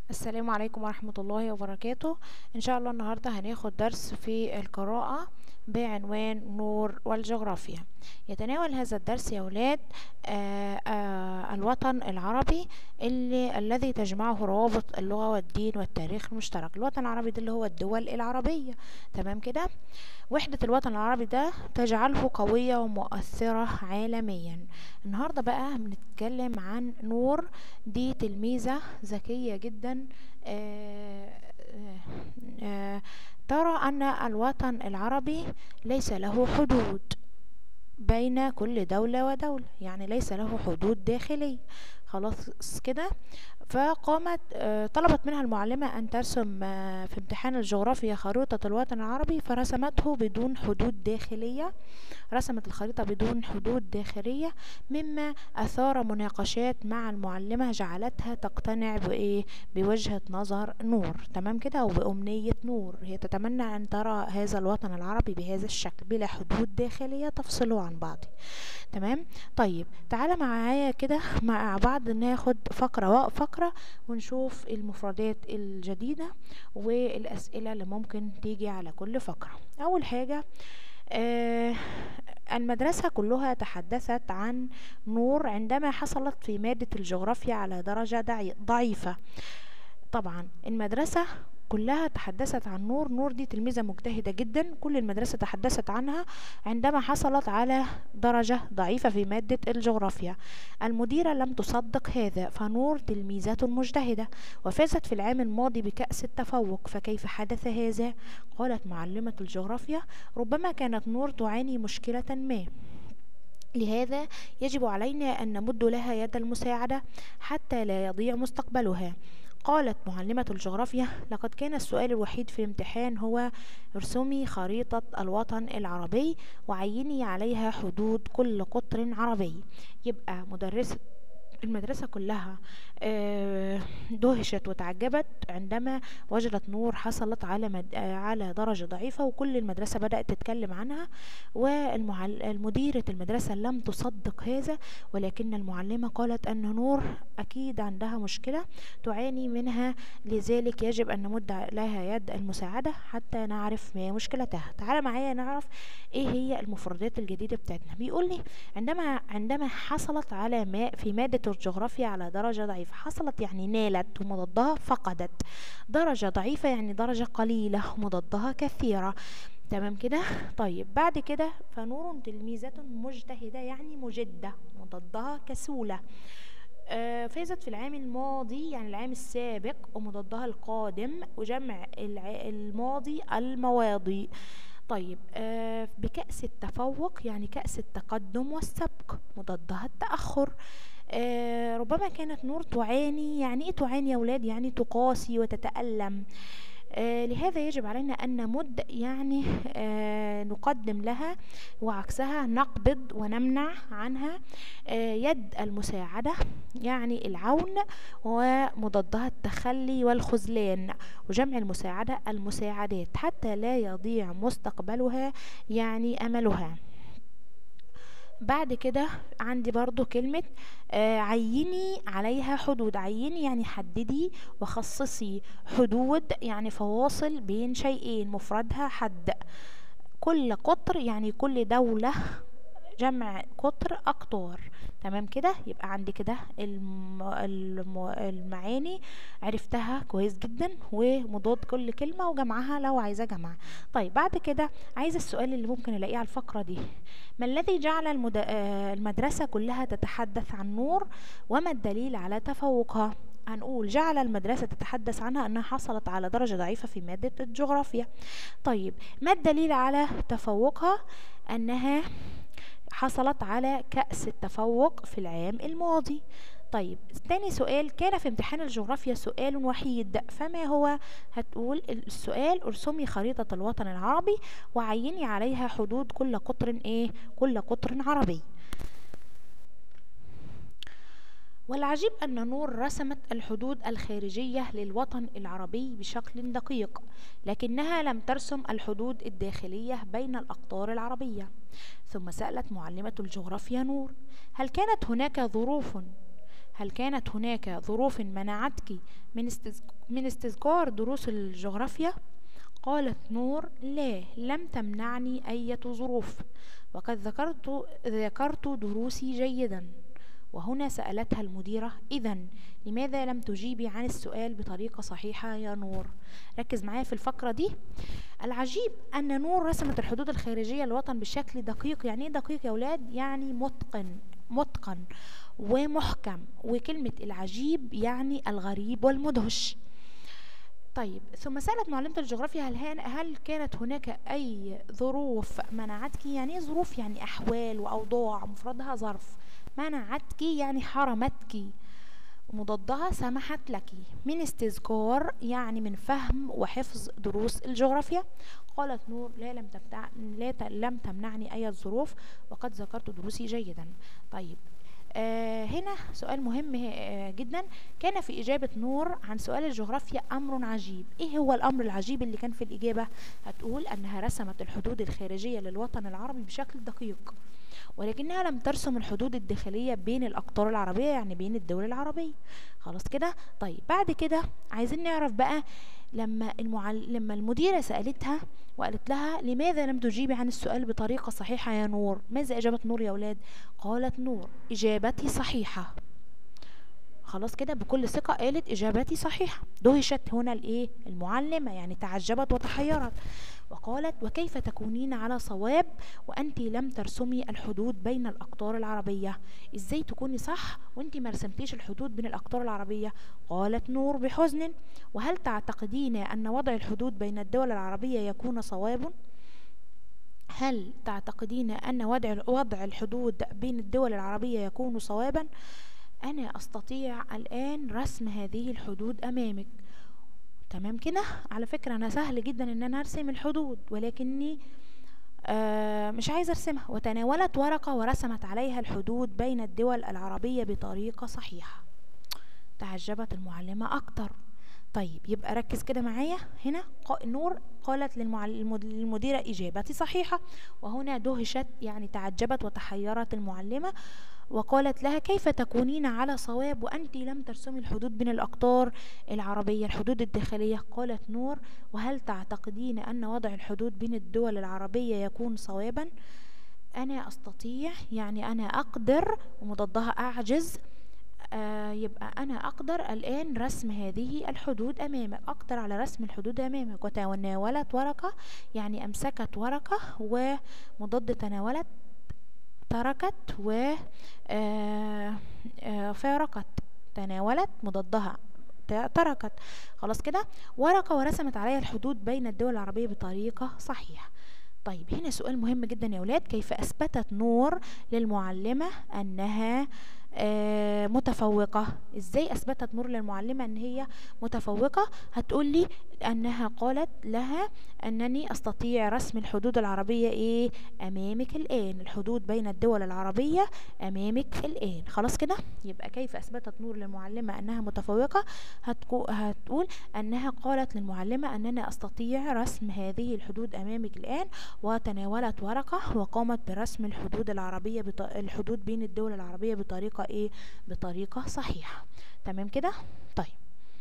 السلام عليكم ورحمة الله وبركاته إن شاء الله النهاردة هناخد درس في القراءة بعنوان نور والجغرافيا يتناول هذا الدرس يا ولاد آه آه الوطن العربي اللي الذي تجمعه روابط اللغة والدين والتاريخ المشترك الوطن العربي ده اللي هو الدول العربية تمام كده وحدة الوطن العربي ده تجعله قوية ومؤثرة عالميا النهاردة بقى بنتكلم عن نور دي تلميذة ذكية جدا آه آه آه ترى أن الوطن العربي ليس له حدود بين كل دولة ودولة يعني ليس له حدود داخلية خلاص كده فقامت طلبت منها المعلمة أن ترسم في امتحان الجغرافيا خريطة الوطن العربي فرسمته بدون حدود داخلية رسمت الخريطة بدون حدود داخلية مما أثار مناقشات مع المعلمة جعلتها تقتنع بإيه بوجهة نظر نور تمام كده أو بأمنية نور هي تتمنى أن ترى هذا الوطن العربي بهذا الشكل بلا حدود داخلية تفصله عن بعضه تمام طيب تعالى معايا كده مع بعض ناخد فقرة فقرة ونشوف المفردات الجديدة والأسئلة اللي ممكن تيجي على كل فقرة أول حاجة آه المدرسة كلها تحدثت عن نور عندما حصلت في مادة الجغرافيا على درجة ضعيفة طبعا المدرسة كلها تحدثت عن نور نور دي تلميذة مجتهدة جدا كل المدرسة تحدثت عنها عندما حصلت على درجة ضعيفة في مادة الجغرافيا المديرة لم تصدق هذا فنور تلميذة مجتهدة وفازت في العام الماضي بكأس التفوق فكيف حدث هذا؟ قالت معلمة الجغرافيا ربما كانت نور تعاني مشكلة ما لهذا يجب علينا أن نمد لها يد المساعدة حتى لا يضيع مستقبلها قالت معلمة الجغرافيا لقد كان السؤال الوحيد في الامتحان هو ارسمي خريطة الوطن العربي وعيني عليها حدود كل قطر عربي يبقى مدرسة المدرسة كلها دهشت وتعجبت عندما وجدت نور حصلت على مد... على درجة ضعيفة وكل المدرسة بدأت تتكلم عنها والمديرة المدرسة لم تصدق هذا ولكن المعلمة قالت أن نور أكيد عندها مشكلة تعاني منها لذلك يجب أن نمد لها يد المساعدة حتى نعرف ما مشكلتها تعال معايا نعرف إيه هي المفردات الجديدة بتاعتنا بيقول لي عندما عندما حصلت على ما في مادة الجغرافيا على درجة ضعيفة حصلت يعني نالت ومضادها فقدت درجة ضعيفة يعني درجة قليلة ومضادها كثيرة تمام كده طيب بعد كده فنور تلميذة مجتهدة يعني مجدة مضادها كسولة آه فازت في العام الماضي يعني العام السابق ومضادها القادم وجمع الماضي المواضي طيب آه بكأس التفوق يعني كأس التقدم والسبق مضادها التأخر آه ربما كانت نور تعاني يعني ايه تعاني يا ولاد يعني تقاسي وتتألم آه لهذا يجب علينا أن نمد يعني آه نقدم لها وعكسها نقبض ونمنع عنها آه يد المساعدة يعني العون ومضادها التخلي والخذلان وجمع المساعدة المساعدات حتى لا يضيع مستقبلها يعني أملها بعد كده عندي برضو كلمة آه عيني عليها حدود عيني يعني حددي وخصصي حدود يعني فواصل بين شيئين مفردها حد كل قطر يعني كل دولة جمع قطر أقطار تمام كده يبقى عندي كده الم... الم... المعاني عرفتها كويس جدا ومضاد كل كلمة وجمعها لو عايزة جمع طيب بعد كده عايزة السؤال اللي ممكن الاقيه على الفقرة دي ما الذي جعل المد... المدرسة كلها تتحدث عن نور وما الدليل على تفوقها هنقول جعل المدرسة تتحدث عنها أنها حصلت على درجة ضعيفة في مادة الجغرافيا طيب ما الدليل على تفوقها أنها حصلت على كأس التفوق في العام الماضي طيب تاني سؤال كان في امتحان الجغرافيا سؤال وحيد فما هو هتقول السؤال ارسمي خريطة الوطن العربي وعيني عليها حدود كل قطر ايه كل قطر عربي والعجيب أن نور رسمت الحدود الخارجية للوطن العربي بشكل دقيق لكنها لم ترسم الحدود الداخلية بين الأقطار العربية ثم سألت معلمة الجغرافيا نور هل كانت هناك ظروف هل كانت هناك ظروف منعتك من من استذكار دروس الجغرافيا قالت نور لا لم تمنعني أي ظروف وقد ذكرت ذكرت دروسي جيدا وهنا سألتها المديرة إذا لماذا لم تجيبي عن السؤال بطريقة صحيحة يا نور ركز معايا في الفقرة دي العجيب أن نور رسمت الحدود الخارجية للوطن بشكل دقيق يعني ايه دقيق يا أولاد يعني متقن متقن ومحكم وكلمة العجيب يعني الغريب والمدهش طيب ثم سألت معلمة الجغرافيا هل, هل كانت هناك أي ظروف منعتك يعني ظروف يعني أحوال وأوضاع مفردها ظرف منعتك يعني حرمتك مضادها سمحت لك من استذكار يعني من فهم وحفظ دروس الجغرافيا قالت نور لا لم تبتع... لا لم تمنعني أي ظروف وقد ذكرت دروسي جيدا طيب آه هنا سؤال مهم آه جدا كان في إجابة نور عن سؤال الجغرافيا أمر عجيب إيه هو الأمر العجيب اللي كان في الإجابة هتقول أنها رسمت الحدود الخارجية للوطن العربي بشكل دقيق ولكنها لم ترسم الحدود الداخلية بين الأقطار العربية يعني بين الدول العربية خلاص كده طيب بعد كده عايزين نعرف بقى لما المعل... لما المديرة سألتها وقالت لها لماذا لم تجيبي عن السؤال بطريقة صحيحة يا نور ماذا إجابة نور يا أولاد قالت نور إجابتي صحيحة خلاص كده بكل ثقة قالت إجابتي صحيحة دهشت هنا الإيه المعلمة يعني تعجبت وتحيرت وقالت وكيف تكونين على صواب وأنت لم ترسمي الحدود بين الأقطار العربية إزاي تكوني صح وأنت ما رسمتيش الحدود بين الأقطار العربية قالت نور بحزن وهل تعتقدين أن وضع الحدود بين الدول العربية يكون صواب؟ هل تعتقدين أن وضع وضع الحدود بين الدول العربية يكون صوابا؟ أنا أستطيع الآن رسم هذه الحدود أمامك تمام كده على فكرة أنا سهل جدا إن أنا أرسم الحدود ولكني آه مش عايزة أرسمها وتناولت ورقة ورسمت عليها الحدود بين الدول العربية بطريقة صحيحة تعجبت المعلمة أكتر طيب يبقى ركز كده معايا هنا نور قالت للمديرة إجابتي صحيحة وهنا دهشت يعني تعجبت وتحيرت المعلمة وقالت لها كيف تكونين على صواب وأنت لم ترسمي الحدود بين الأقطار العربية الحدود الداخلية قالت نور وهل تعتقدين أن وضع الحدود بين الدول العربية يكون صوابا أنا أستطيع يعني أنا أقدر ومضادها أعجز آه يبقى أنا أقدر الآن رسم هذه الحدود أمامك أقدر على رسم الحدود أمامك وتناولت ورقة يعني أمسكت ورقة ومضاد تناولت تركت و آه، آه، فارقت تناولت مضادها تركت خلاص كده ورقة ورسمت عليها الحدود بين الدول العربية بطريقة صحيحة طيب هنا سؤال مهم جدا يا ولاد كيف أثبتت نور للمعلمة أنها آه، متفوقة ازاي اثبتت نور للمعلمة ان هي متفوقة هتقول لي انها قالت لها انني استطيع رسم الحدود العربية ايه امامك الان الحدود بين الدول العربية امامك الان خلاص كده يبقى كيف اثبتت نور للمعلمة انها متفوقة هتقول انها قالت للمعلمة اننا استطيع رسم هذه الحدود امامك الان وتناولت ورقة وقامت برسم الحدود العربية بط... الحدود بين الدول العربية بطريقة بطريقة ايه بطريقة صحيحة تمام كده طيب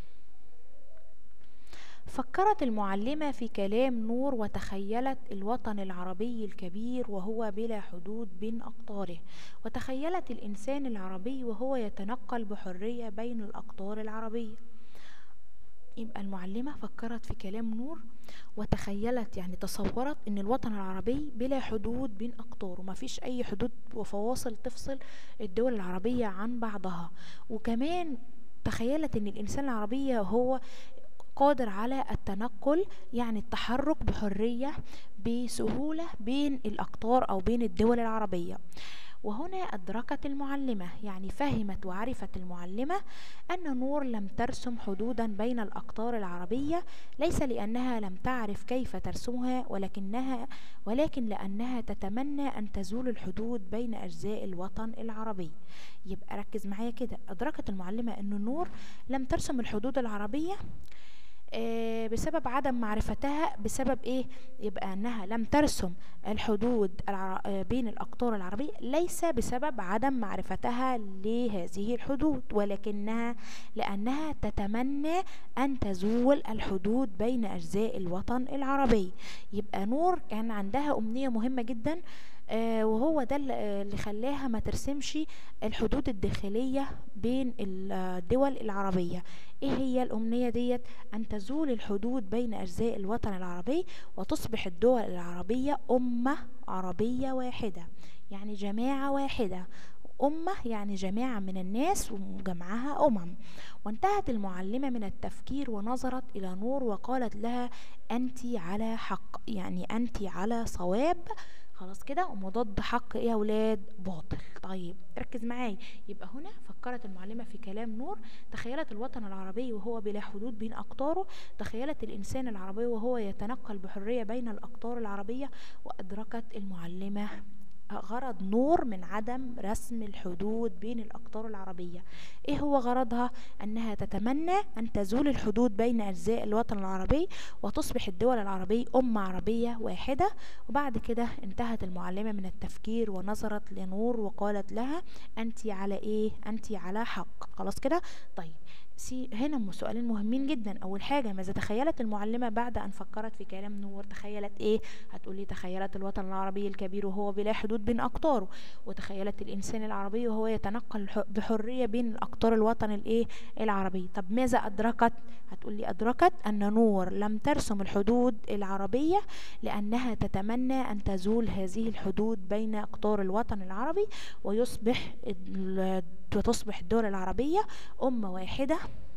فكرت المعلمة في كلام نور وتخيلت الوطن العربي الكبير وهو بلا حدود بين أقطاره وتخيلت الإنسان العربي وهو يتنقل بحرية بين الأقطار العربية يبقى المعلمة فكرت في كلام نور وتخيلت يعني تصورت ان الوطن العربي بلا حدود بين اقطاره ما فيش اي حدود وفواصل تفصل الدول العربية عن بعضها وكمان تخيلت ان الانسان العربي هو قادر على التنقل يعني التحرك بحرية بسهولة بين الأقطار أو بين الدول العربية وهنا أدركت المعلمة يعني فهمت وعرفت المعلمة أن نور لم ترسم حدودا بين الأقطار العربية ليس لأنها لم تعرف كيف ترسمها ولكنها ولكن لأنها تتمنى أن تزول الحدود بين أجزاء الوطن العربي يبقى ركز معايا كده أدركت المعلمة أن نور لم ترسم الحدود العربية آه، بسبب عدم معرفتها بسبب ايه يبقى انها لم ترسم الحدود الع- آه، بين الاقطار العربية ليس بسبب عدم معرفتها لهذه الحدود ولكنها لانها تتمنى ان تزول الحدود بين اجزاء الوطن العربي يبقى نور كان عندها امنية مهمة جدا آه، وهو ده اللي آه، اللي خلاها ما ترسمش الحدود الداخلية بين الدول العربية ايه هي الامنية ديت ان تزول الحدود بين اجزاء الوطن العربي وتصبح الدول العربية امة عربية واحدة يعني جماعة واحدة أمة يعني جماعة من الناس وجمعها أمم وانتهت المعلمة من التفكير ونظرت إلى نور وقالت لها أنت على حق يعني أنت على صواب خلاص كده ومضاد حق ايه يا ولاد باطل طيب ركز معايا يبقى هنا فكرت المعلمة في كلام نور تخيلت الوطن العربي وهو بلا حدود بين أقطاره تخيلت الإنسان العربي وهو يتنقل بحرية بين الأقطار العربية وأدركت المعلمة غرض نور من عدم رسم الحدود بين الأقطار العربية إيه هو غرضها؟ أنها تتمنى أن تزول الحدود بين أجزاء الوطن العربي وتصبح الدول العربية أمة عربية واحدة وبعد كده انتهت المعلمة من التفكير ونظرت لنور وقالت لها أنت على إيه؟ أنت على حق خلاص كده؟ طيب سي هنا م- سؤالين مهمين جدا اول حاجه ماذا تخيلت المعلمه بعد ان فكرت في كلام نور تخيلت ايه هتقولي تخيلت الوطن العربي الكبير وهو بلا حدود بين اقطاره وتخيلت الانسان العربي وهو يتنقل ح- بحريه بين اقطار الوطن الايه العربي طب ماذا ادركت هتقولي ادركت ان نور لم ترسم الحدود العربيه لانها تتمنى ان تزول هذه الحدود بين اقطار الوطن العربي ويصبح ال- وتصبح الدول العربيه امه واحده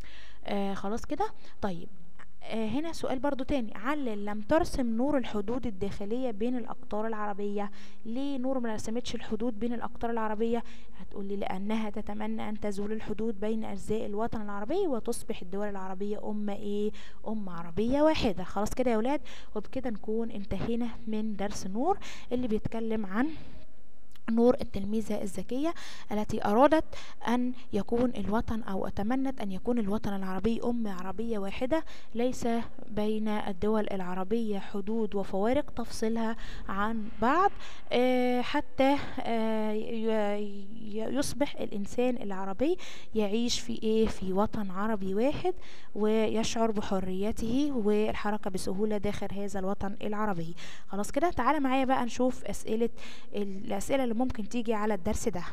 آه خلاص كده طيب آه هنا سؤال برضو تاني علل لم ترسم نور الحدود الداخلية بين الأقطار العربية ليه نور ما رسمتش الحدود بين الأقطار العربية هتقولي لأنها تتمنى أن تزول الحدود بين أجزاء الوطن العربي وتصبح الدول العربية أمة إيه أمة عربية واحدة خلاص كده يا ولاد وبكده نكون انتهينا من درس نور اللي بيتكلم عن نور التلميذة الذكية التي أرادت أن يكون الوطن أو أتمنت أن يكون الوطن العربي أمة عربية واحدة ليس بين الدول العربية حدود وفوارق تفصلها عن بعض آه، حتى آه، ي- ي- يصبح الإنسان العربي يعيش في إيه في وطن عربي واحد ويشعر بحريته والحركة بسهولة داخل هذا الوطن العربي خلاص كده تعالى معايا بقى نشوف أسئلة الأسئلة اللي ممكن تيجي على الدرس ده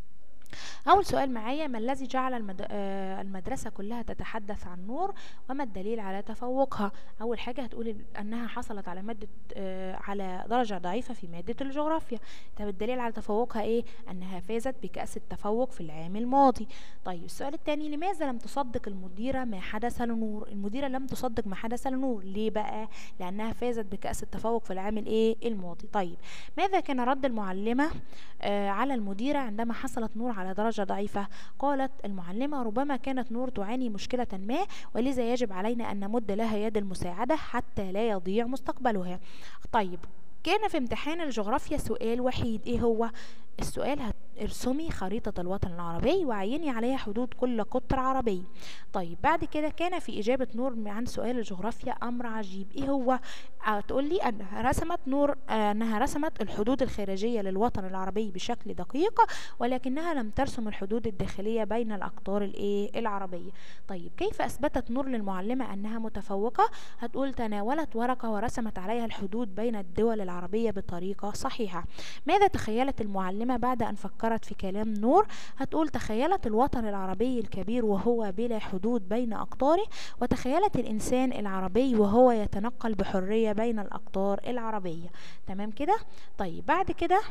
أول سؤال معايا ما الذي جعل المد... آه، المدرسة كلها تتحدث عن نور وما الدليل على تفوقها أول حاجة هتقولي أنها حصلت على مادة آه، على درجة ضعيفة في مادة الجغرافيا طب الدليل على تفوقها إيه أنها فازت بكأس التفوق في العام الماضي طيب السؤال الثاني لماذا لم تصدق المديرة ما حدث لنور المديرة لم تصدق ما حدث لنور ليه بقى لأنها فازت بكأس التفوق في العام الإيه الماضي طيب ماذا كان رد المعلمة آه، على المديرة عندما حصلت نور على درجة ضعيفة قالت المعلمة ربما كانت نور تعاني مشكلة ما ولذا يجب علينا أن نمد لها يد المساعدة حتى لا يضيع مستقبلها طيب كان في امتحان الجغرافيا سؤال وحيد ايه هو السؤال هت- ارسمي خريطة الوطن العربي وعيني عليها حدود كل قطر عربي طيب بعد كده كان في إجابة نور عن سؤال الجغرافيا أمر عجيب إيه هو تقول لي أنها رسمت نور آه، أنها رسمت الحدود الخارجية للوطن العربي بشكل دقيق ولكنها لم ترسم الحدود الداخلية بين الأقطار الإيه العربية طيب كيف أثبتت نور للمعلمة أنها متفوقة هتقول تناولت ورقة ورسمت عليها الحدود بين الدول العربية بطريقة صحيحة ماذا تخيلت المعلمة بعد أن فكرت في كلام نور هتقول تخيلت الوطن العربي الكبير وهو بلا حدود بين أقطاره وتخيلت الإنسان العربي وهو يتنقل بحرية بين الأقطار العربية تمام كده طيب بعد كده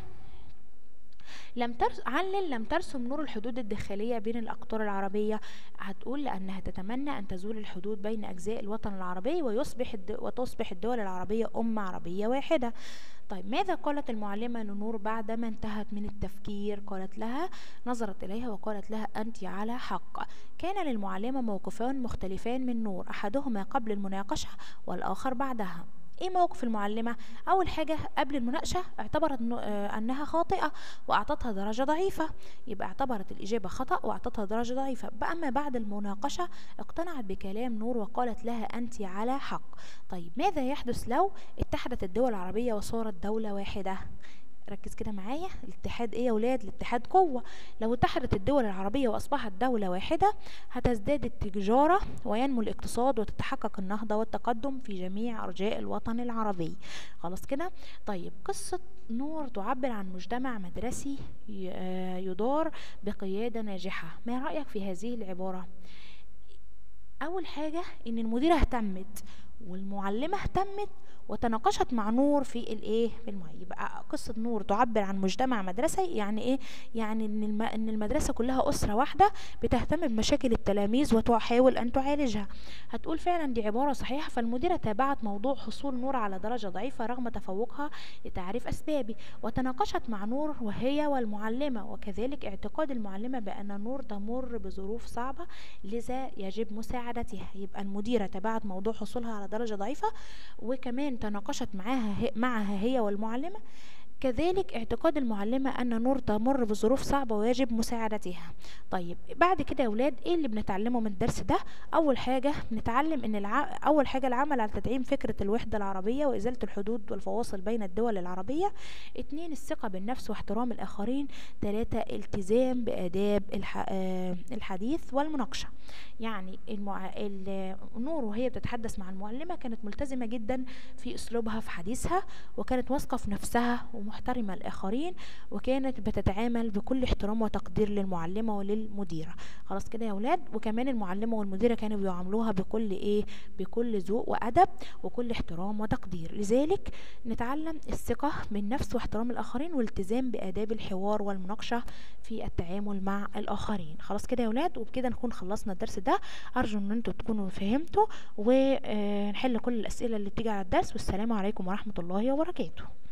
لم ترس... علل لم ترسم نور الحدود الداخلية بين الأقطار العربية هتقول لأنها تتمنى أن تزول الحدود بين أجزاء الوطن العربي ويصبح الد... وتصبح الدول العربية أمة عربية واحدة طيب ماذا قالت المعلمة لنور بعدما انتهت من التفكير قالت لها نظرت إليها وقالت لها أنت على حق كان للمعلمة موقفان مختلفان من نور أحدهما قبل المناقشة والآخر بعدها ايه موقف المعلمة اول حاجة قبل المناقشة اعتبرت إنه- آه، انها خاطئة واعطتها درجة ضعيفة يبقى اعتبرت الاجابة خطأ واعطتها درجة ضعيفة اما بعد المناقشة اقتنعت بكلام نور وقالت لها انت على حق طيب ماذا يحدث لو اتحدت الدول العربية وصارت دولة واحدة ركز كده معايا الاتحاد ايه يا ولاد الاتحاد قوة لو اتحدت الدول العربية واصبحت دولة واحدة هتزداد التجارة وينمو الاقتصاد وتتحقق النهضة والتقدم في جميع ارجاء الوطن العربي خلاص كده طيب قصة نور تعبر عن مجتمع مدرسي ي- آه، يدار بقيادة ناجحة ما رأيك في هذه العبارة اول حاجه ان المديره اهتمت والمعلمه اهتمت وتناقشت مع نور في الايه في المعلم يبقى قصه نور تعبر عن مجتمع مدرسي يعني ايه يعني ان الم... ان المدرسه كلها اسره واحده بتهتم بمشاكل التلاميذ وتحاول ان تعالجها هتقول فعلا دي عباره صحيحه فالمديره تابعت موضوع حصول نور على درجه ضعيفه رغم تفوقها لتعريف اسبابه وتناقشت مع نور وهي والمعلمه وكذلك اعتقاد المعلمه بان نور تمر بظروف صعبه لذا يجب مساعدتها يبقى المديرة تبعت موضوع حصولها على درجة ضعيفة وكمان تناقشت معاها هي معها هي والمعلمة كذلك اعتقاد المعلمة أن نور تمر بظروف صعبة ويجب مساعدتها طيب بعد كده يا ولاد ايه اللي بنتعلمه من الدرس ده أول حاجة بنتعلم أن الع... أول حاجة العمل على تدعيم فكرة الوحدة العربية وإزالة الحدود والفواصل بين الدول العربية اتنين الثقة بالنفس واحترام الآخرين تلاتة التزام بآداب الح... آه، الحديث والمناقشة يعني المع... ال- نور وهي بتتحدث مع المعلمة كانت ملتزمة جدا في أسلوبها في حديثها وكانت واثقة في نفسها ومحترمة الآخرين وكانت بتتعامل بكل احترام وتقدير للمعلمة وللمديرة خلاص كده يا ولاد وكمان المعلمة والمديرة كانوا بيعاملوها بكل ايه بكل ذوق وأدب وكل احترام وتقدير لذلك نتعلم الثقة بالنفس واحترام الآخرين والالتزام بآداب الحوار والمناقشة في التعامل مع الآخرين خلاص كده يا ولاد وبكده نكون خلصنا الدرس ده أرجو إن انتوا تكونوا فهمتوا ونحل كل الأسئلة اللي بتيجي على الدرس والسلام عليكم ورحمة الله وبركاته